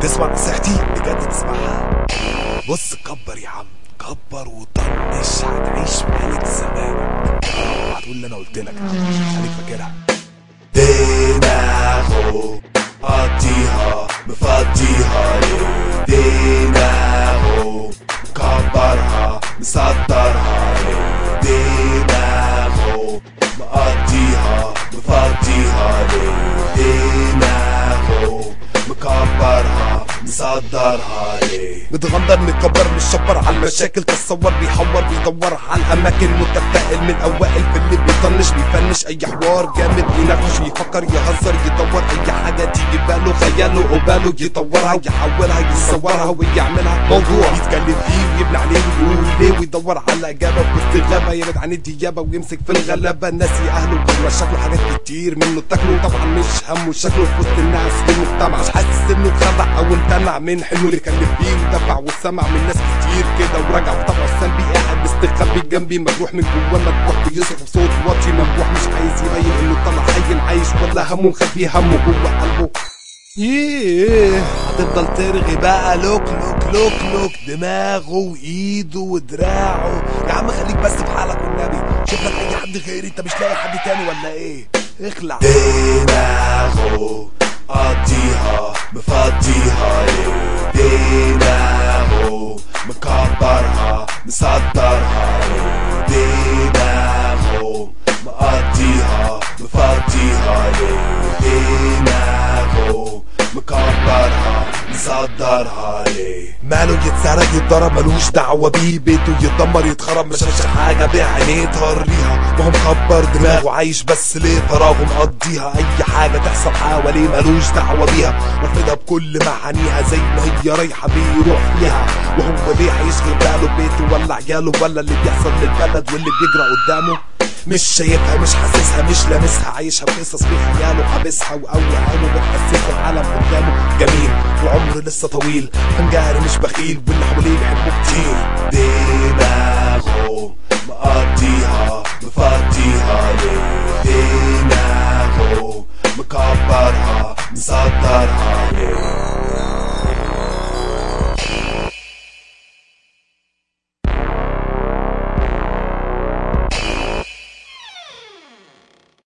تسمع نصيحتي بجد تسمعها بص كبر يا عم كبر وطنش هتعيش ملك زمانك هتقول اللي انا قلت لك خليك فاكرها دماغه قضيها مفضيها ليه دماغه مكبرها مصدرها ليه دماغه مقضيها مفضيها ليه دماغه مكبرها مصدرها ليه متغندر متكبر متشبر على المشاكل تصور بيحور بيدور على الاماكن متفائل من اوائل في اللي بيطنش بيفنش اي حوار جامد بيناقش بيفكر يهزر يدور اي حاجه تيجي باله خياله قباله يطورها يحولها يصورها ويعملها موضوع يتكلم فيه ويبني عليه ويقول ليه ويدور على اجابه في وسط الغابه يبعد عن الديابه ويمسك في الغلابه ناسي اهله جوه شكله حاجات كتير منه تاكله طبعا مش همه شكله في وسط الناس في المجتمع مش حاسس انه اتخدع او امتنع من حلمه اللي كان فيه ودفع وسمع من ناس كتير كده ورجع وطبعه السلبي قاعد مستخبي جنبي مجروح من جواه مجروح بيصرخ بصوت واطي مجروح مش عايز يبين انه طلع حي عايش ولا همه مخبي همه جوه قلبه ييه هتفضل ترغي بقى لوك لوك لوك لوك دماغه وايده ودراعه يا عم خليك بس في حالك والنبي شوف لك اي حد غيري انت مش لاقي حد تاني ولا ايه اخلع دماغه قضيها مفضيها ليه دماغه مكبرها مصدرها ليه دماغه مقضيها مفضيها ليه دماغه مكبرها مصدرها ليه ماله يتسرق يتضرب ملوش دعوة بيه بيته يتدمر يتخرب مش شافش حاجة بعينيه تهريها وهو مكبر دماغه عايش بس ليه فراغه مقضيها أي حاجة تحصل حواليه ملوش دعوة بيها واخدها بكل معانيها زي ما هي رايحة بيروح فيها وهو ليه هيشغل باله بيته ولا عياله ولا اللي بيحصل للبلد واللي بيجرى قدامه مش شايفها مش حاسسها مش لامسها عايشها بقصص في خياله حابسها واوهامه بتحسسه العالم قدامه جميل وعمره لسه طويل فنجاري مش بخيل واللي حواليه بيحبوه كتير